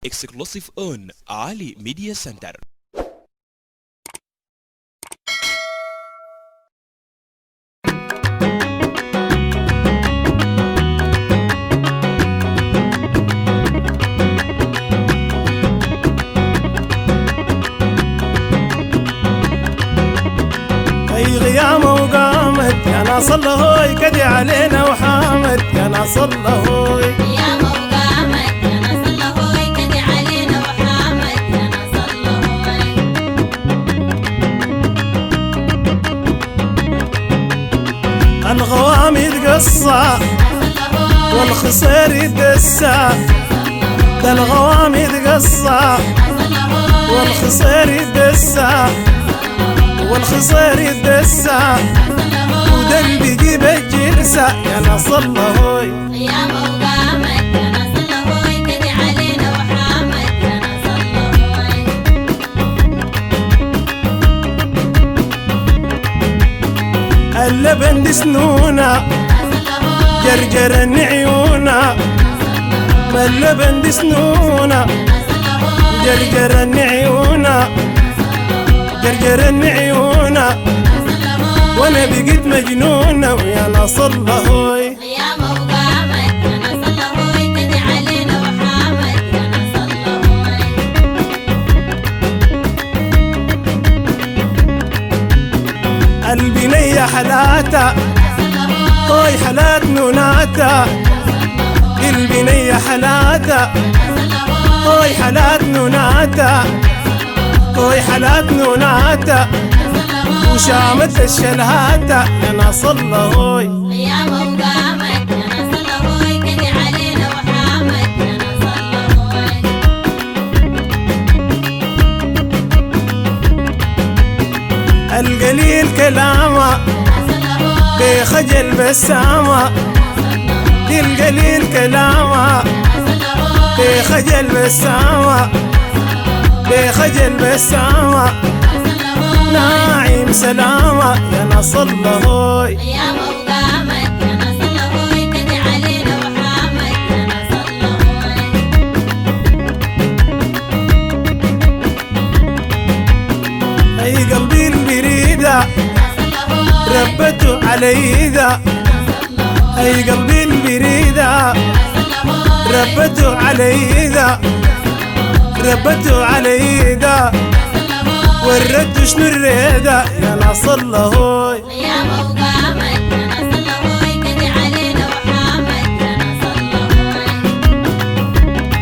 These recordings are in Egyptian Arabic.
exclusive on Ali Media Center. اي غيامه وقامت يا ناس الله هوي كدي علينا وحامد يا ناس الله هوي يا موقامك يا ناس الله هوي كدي علينا وحامد يا ناس الله هوي الغوامض قصة والخصير يدسى ده الغوامض قصة والخصير يدسى والخصير يدسى ودم بيجيب الجلسة يا ناس الله هوي يا موقامك يا ناس الله هوي كدي علينا وحامد يا ناس الله هوي اللبن دي سنونا جرجر عيونا ما اللبن دي سنونا جرجر عيونا جرجر عيونا وانا بقيت مجنونة ويا ناس الله هوي يا موقامك يا ناس الله هوي كدي علينا وحامد يا ناس الله هوي البنية حلاتا هوي حلات نوناتا البنية حلاتا هوي حلات نوناتا هوي حلات نوناتا وشامت الشلهاتا يا ناس الله هوي يا موقامك يا ناس الله هوي كدي علينا وحامد يا ناس الله هوي القليل كلامه بخجل بسامة دي القليل كلامه بخجل بسامة بخجل بسامة ناعم سلامة يا ناس الله هوي يا موقامك يا ناس الله هوي كدي علينا وحامد يا ناس الله هوي اي قلبي البريدة ربته علي ذا اي قلبي البريدة ربته علي ذا ربته علي ذا ورد شنو الريدة يا ناس الله هوي يا موقامك يا ناس الله هوي كدي علينا وحامد يا ناس الله هوي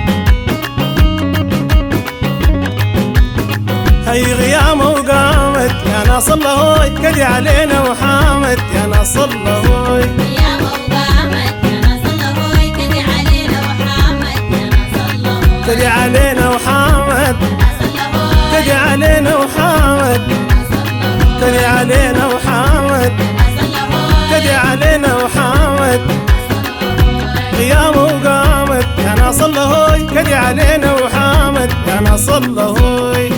هي غيامة وقامت يا ناس الله هوي كدي علينا وحامد يا ناس الله هوي يا موقامك يا ناس الله هوي كدي علينا وحامد يا ناس الله هوي كدي علينا وحامد كدي علينا وحامد كدي علينا وحامد كدي علينا وحامد غيامة وقامت يا ناس الله هوي كدي علينا وحامد يا ناس الله هوي